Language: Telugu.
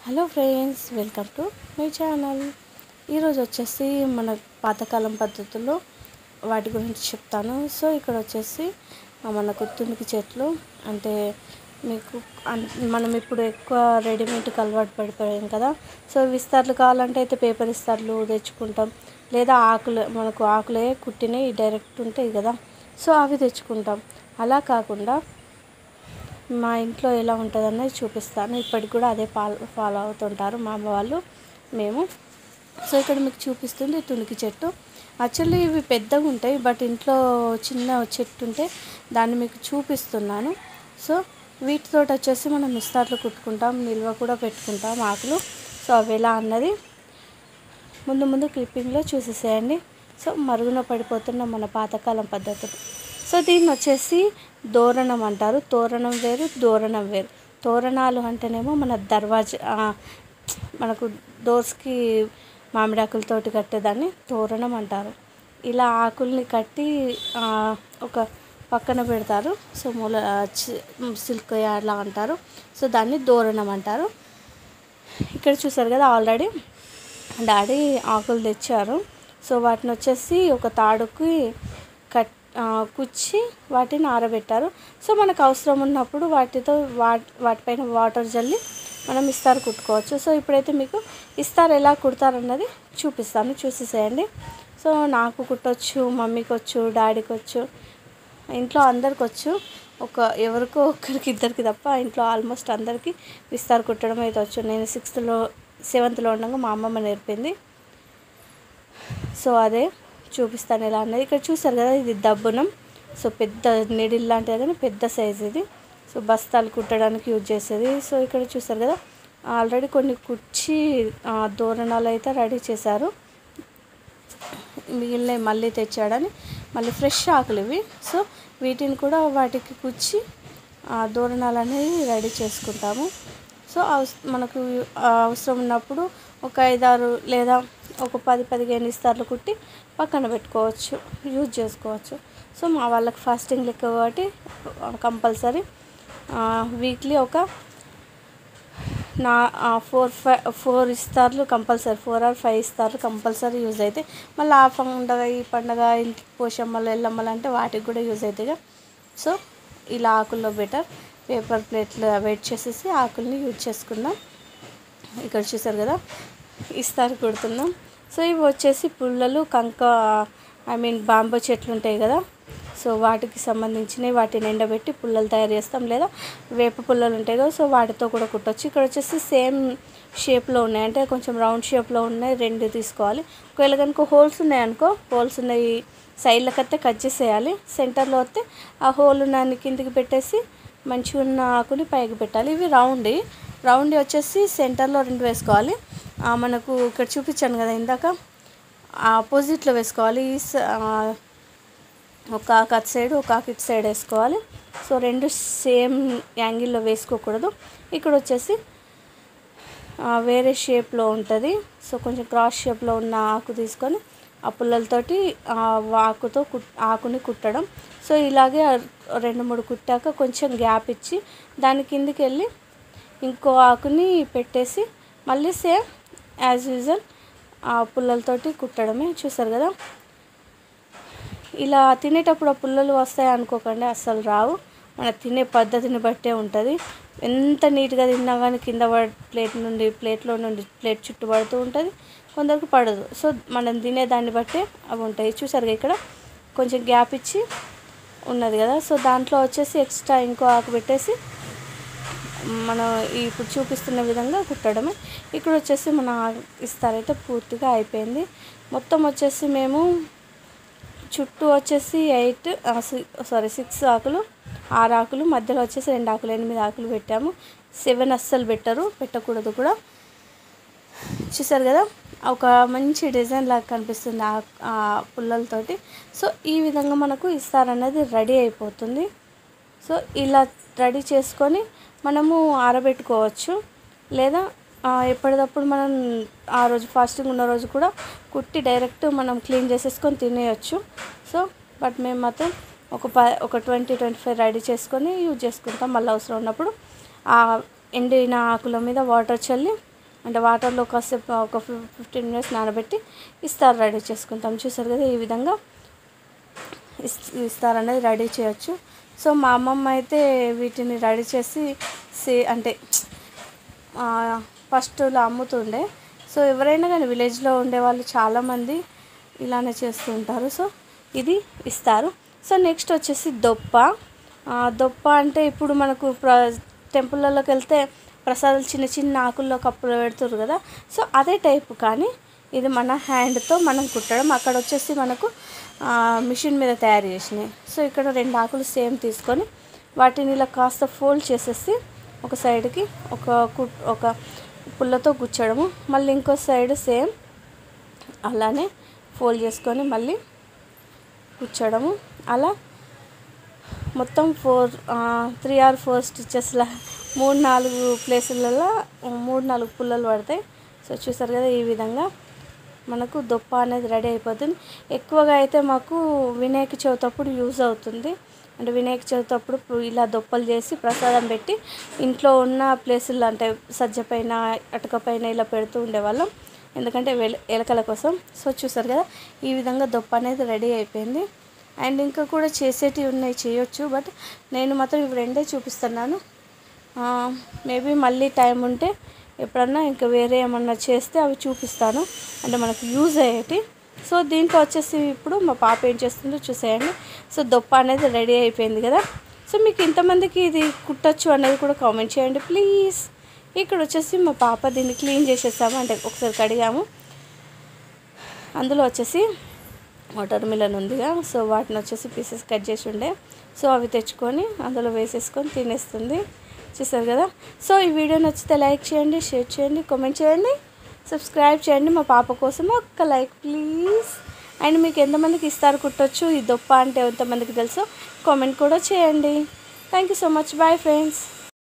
hello friends welcome to my channel ఈరోజు వచ్చేసి మన పాతకాలం పద్ధతుల్లో వాటి గురించి చెప్తాను సో ఇక్కడ వచ్చేసి ఆ, మనకు తునికి చెట్లు అంటే మీకు అన్- మనం ఇప్పుడు ఎక్కువ రెడీమేడ్కి అలవాటు పడిపోయాం కదా సో విస్తార్లు కావాలంటే అయితే పేపర్ ఇస్తార్లు తెచ్చుకుంటాం లేదా ఆకులు మనకు ఆకులే కుట్టినవి డైరెక్ట్ ఉంటాయి కదా సో అవి తెచ్చుకుంటాం అలా కాకుండా మా ఇంట్లో ఎలా ఉంటుంది అన్నది చూపిస్తాను ఇప్పటికి కూడా అదే ఫాలో ఫాలో అవుతుంటారు మా అమ్మ వాళ్ళు మేము సో ఇక్కడ మీకు చూపిస్తుంది తునికి చెట్టు యాక్చువల్లీ ఇవి పెద్దగా ఉంటాయి బట్ ఇంట్లో చిన్న చెట్టు ఉంటే దాన్ని మీకు చూపిస్తున్నాను సో వీటితో వచ్చేసి మనం మిస్తార్లు కుట్టుకుంటాం నిల్వ కూడా పెట్టుకుంటాం ఆకులు సో అవి ఎలా అన్నది ముందు ముందు క్లిప్పింగ్లో చూసేసేయండి సో మరుగున పడిపోతున్న మన పాతకాలం పద్ధతులు సో దీన్ని వచ్చేసి దోరణం అంటారు తోరణం వేరు దోరణం వేరు తోరణాలు అంటేనేమో మన దర్వాజా ఆ, మనకు డోర్స్కి మామిడాకులతోటి కట్టేదాన్ని తోరణం అంటారు ఇలా ఆకుల్ని కట్టి ఆ, ఒక పక్కన పెడతారు సో మూల చి- సిల్క్ అలా అంటారు సో దాన్ని దోరణం అంటారు ఇక్కడ చూసారు కదా ఆల్రెడీ డాడీ ఆకులు తెచ్చారు సో వాటిని వచ్చేసి ఒక తాడుకి కట్ ఆ, కుచ్చి వాటిని ఆరబెట్టారు సో మనకు అవసరం ఉన్నప్పుడు వాటితో వాటి వాటిపైన వాటర్ జల్లి మనం ఇస్తారు కుట్టుకోవచ్చు సో ఇప్పుడైతే మీకు ఇస్తారు ఎలా కుడతారన్నది చూపిస్తాను చూసేసేయండి సో నాకు కుట్టొచ్చు మమ్మీకి వచ్చు డాడీకి వచ్చు ఇంట్లో అందరికి వచ్చు ఒక ఎవరికో ఒక్కరికి ఇద్దరికి తప్ప ఇంట్లో ఆల్మోస్ట్ అందరికీ విస్తార్ కుట్టడం అయితే వచ్చు నేను సిక్స్త్లో సెవెంత్లో ఉండగా మా అమ్మమ్మ నేర్పింది సో అదే చూపిస్తాను ఎలా అన్నది ఇక్కడ చూసారు కదా ఇది దబ్బునం సో పెద్ద నిడిల్ లాంటిది కానీ పెద్ద సైజ్ ఇది సో బస్తాలు కుట్టడానికి యూజ్ చేసేది సో ఇక్కడ చూసారు కదా ఆల్రెడీ కొన్ని కుర్చీ ఆ, దోరణాలు అయితే రెడీ చేశారు మిగిలినవి మళ్ళీ తెచ్చాడని మళ్ళీ ఫ్రెష్ ఆకులు ఇవి సో వీటిని కూడా వాటికి కుచ్చి ఆ, దోరణాలు అనేవి రెడీ చేసుకుంటాము సో అవస- మనకు ఆ, అవసరం ఉన్నప్పుడు ఒక ఐదారు లేదా ఒక పది పదిహేను ఇస్తార్లు కుట్టి పక్కన పెట్టుకోవచ్చు యూజ్ చేసుకోవచ్చు సో మా వాళ్ళకి ఫాస్టింగ్ లెక్క కాబట్టి కంపల్సరీ వీక్లీ ఒక నా ఫోర్ ఫైవ్ ఫోర్ ఇస్తార్లు కంపల్సరీ ఫోర్ ఆర్ ఫైవ్ ఇస్తార్లు కంపల్సరీ యూజ్ అవుతాయి మళ్ళీ ఆ పండగ ఈ పండగ ఇంటికి పోషమ్మలు ఎల్లమ్మలు అంటే వాటికి కూడా యూజ్ అవుతాయి సో ఇలా ఆకుల్లో బెటర్ పేపర్ ప్లేట్లు వెయిట్ చేసేసి ఆకుల్ని యూజ్ చేసుకుందాం ఇక్కడ చూసారు కదా ఇస్తారు కుడుతున్నాం సో ఇవి వచ్చేసి పుల్లలు కంక ఐ మీన్ బాంబో చెట్లు ఉంటాయి కదా సో వాటికి సంబంధించినవి వాటిని ఎండబెట్టి పుల్లలు తయారు చేస్తాం లేదా వేప పుల్లలు ఉంటాయి కదా సో వాటితో కూడా కుట్టొచ్చు ఇక్కడ వచ్చేసి సేమ్ షేప్లో ఉన్నాయి అంటే కొంచెం రౌండ్ షేప్లో ఉన్నాయి రెండు తీసుకోవాలి ఒకవేళ కనుక హోల్స్ ఉన్నాయనుకో హోల్స్ ఉన్నాయి సైడ్లకు అయితే కట్ చేసేయాలి సెంటర్లో వస్తే ఆ హోల్ ఉన్న కిందికి పెట్టేసి మంచిగా ఉన్న ఆకుని పైకి పెట్టాలి ఇవి రౌండ్ రౌండ్ వచ్చేసి సెంటర్లో రెండు వేసుకోవాలి ఆ, మనకు ఇక్కడ చూపించాను కదా ఇందాక ఆపోజిట్లో వేసుకోవాలి ఈ స- ఆ, ఒక ఆకు అటు సైడ్ ఒక ఆకు ఇటు సైడ్ వేసుకోవాలి సో రెండు సేమ్ యాంగిల్లో వేసుకోకూడదు ఇక్కడ వచ్చేసి ఆ, వేరే షేప్లో ఉంటుంది సో కొంచెం క్రాస్ షేప్లో ఉన్న ఆకు తీసుకొని ఆ పుల్లలతోటి ఆ ఆకుతో కుట్ ఆకుని కుట్టడం సో ఇలాగే రెండు మూడు కుట్టాక కొంచెం గ్యాప్ ఇచ్చి దాని కిందికి వెళ్ళి ఇంకో ఆకుని పెట్టేసి మళ్ళీ సేమ్ యాజ్ యూజువల్ ఆ పుల్లలతోటి కుట్టడమే చూసారు కదా ఇలా తినేటప్పుడు ఆ పుల్లలు వస్తాయి అనుకోకండి అస్సలు రావు మన తినే పద్ధతిని బట్టే ఉంటుంది ఎంత నీట్గా తిన్నా కానీ కింద పడ ప్లేట్ నుండి ప్లేట్లో నుండి ప్లేట్ చుట్టూ పడుతూ ఉంటుంది కొందరికి పడదు సో మనం తినే దాన్ని బట్టే అవి ఉంటాయి చూసారుగా ఇక్కడ కొంచెం గ్యాప్ ఇచ్చి ఉన్నది కదా సో దాంట్లో వచ్చేసి ఎక్స్ట్రా ఇంకో ఆకు పెట్టేసి మనం ఇప్పుడు చూపిస్తున్న విధంగా కుట్టడమే ఇక్కడ వచ్చేసి మన ఇస్తారైతే పూర్తిగా అయిపోయింది మొత్తం వచ్చేసి మేము చుట్టూ వచ్చేసి ఎయిట్ సారీ సిక్స్ ఆకులు ఆరు ఆకులు మధ్యలో వచ్చేసి రెండు ఆకులు ఎనిమిది ఆకులు పెట్టాము సెవెన్ అస్సలు పెట్టరు పెట్టకూడదు కూడా చూసారు కదా ఒక మంచి డిజైన్ లాగా కనిపిస్తుంది ఆ ఆ పుల్లలతోటి సో ఈ విధంగా మనకు ఇస్తారన్నది రెడీ అయిపోతుంది సో ఇలా రెడీ చేసుకొని మనము ఆరబెట్టుకోవచ్చు లేదా ఆ, ఎప్పటికప్పుడు మనం ఆ రోజు ఫాస్టింగ్ ఉన్న రోజు కూడా కుట్టి డైరెక్ట్ మనం క్లీన్ చేసేసుకొని తినేయచ్చు సో బట్ మేము మాత్రం ఒక ప ఒక ట్వంటీ ట్వంటీ ఫైవ్ రెడీ చేసుకొని యూజ్ చేసుకుంటాం మళ్ళీ అవసరం ఉన్నప్పుడు ఆ ఎండిన ఆకుల మీద వాటర్ చల్లి అంటే వాటర్లో కాసేపు ఒక ఫిఫ్టీన్ మినిట్స్ నానబెట్టి ఇస్తారు రెడీ చేసుకుంటాం చూసారు కదా ఈ విధంగా ఇస్ ఇస్తారు అనేది రెడీ చేయొచ్చు సో మా అమ్మమ్మ అయితే వీటిని రెడీ చేసి సే అంటే ఫస్ట్లో అమ్ముతుండే సో ఎవరైనా కానీ విలేజ్లో ఉండే వాళ్ళు చాలామంది ఇలానే చేస్తూ ఉంటారు సో ఇది ఇస్తారు సో నెక్స్ట్ వచ్చేసి దొప్ప ఆ, దొప్ప అంటే ఇప్పుడు మనకు ప్ర టెంపుల్లోకి వెళ్తే ప్రసాదాలు చిన్న చిన్న ఆకుల్లో కప్పులో పెడుతురు కదా సో అదే టైప్ కానీ ఇది మన హ్యాండ్తో మనం కుట్టడం అక్కడ వచ్చేసి మనకు ఆ, మిషన్ మీద తయారు చేసినాయి సో ఇక్కడ రెండు ఆకులు సేమ్ తీసుకొని వాటిని ఇలా కాస్త ఫోల్డ్ చేసేసి ఒక సైడ్కి ఒక కుట్ ఒక పుల్లతో గుచ్చడము మళ్ళీ ఇంకో సైడ్ సేమ్ అలానే ఫోల్డ్ చేసుకొని మళ్ళీ కుచ్చడము అలా మొత్తం ఫోర్ త్రీ ఆర్ ఫోర్ స్టిచెస్లా మూడు నాలుగు ప్లేసులలో మూడు నాలుగు పుల్లలు పడతాయి సో చూసారు కదా ఈ విధంగా మనకు దొప్ప అనేది రెడీ అయిపోతుంది ఎక్కువగా అయితే మాకు వినాయక చవితి అప్పుడు యూజ్ అవుతుంది అంటే వినాయక చవితి అప్పుడు పు- ఇలా దొప్పలు చేసి ప్రసాదం పెట్టి ఇంట్లో ఉన్న ప్లేసుల్లో అంటే సజ్జ పైన అటక పైన ఇలా పెడుతూ ఉండేవాళ్ళం ఎందుకంటే వెల ఎలకల కోసం సో చూసారు కదా ఈ విధంగా దొప్ప అనేది రెడీ అయిపోయింది అండ్ ఇంకా కూడా చేసేటివి ఉన్నాయి చేయొచ్చు బట్ నేను మాత్రం ఇవి రెండే చూపిస్తున్నాను మేబీ మళ్ళీ టైం ఉంటే ఎప్పుడన్నా ఇంకా వేరే ఏమన్నా చేస్తే అవి చూపిస్తాను అంటే మనకు యూజ్ అయ్యేటి సో దీంట్లో వచ్చేసి ఇప్పుడు మా పాప ఏం చేస్తుందో చూసేయండి సో దొప్ప అనేది రెడీ అయిపోయింది కదా సో మీకు ఇంతమందికి ఇది కుట్టచ్చు అనేది కూడా కామెంట్ చేయండి ప్లీజ్ ఇక్కడ వచ్చేసి మా పాప దీన్ని క్లీన్ చేసేసాము అంటే ఒకసారి కడిగాము అందులో వచ్చేసి వాటర్ మిలన్ ఉందిగా సో వాటిని వచ్చేసి పీసెస్ కట్ చేసి ఉండే సో అవి తెచ్చుకొని అందులో వేసేసుకొని తినేస్తుంది చూసారు కదా సో ఈ వీడియో నచ్చితే లైక్ చేయండి షేర్ చేయండి కామెంట్ చేయండి సబ్స్క్రైబ్ చేయండి మా పాప కోసం ఒక్క లైక్ ప్లీజ్ అండ్ మీకు ఎంతమందికి ఇస్తారు కుట్టొచ్చు ఈ దొప్ప అంటే ఎంతమందికి తెలుసో కామెంట్ కూడా చేయండి thank you so much bye friends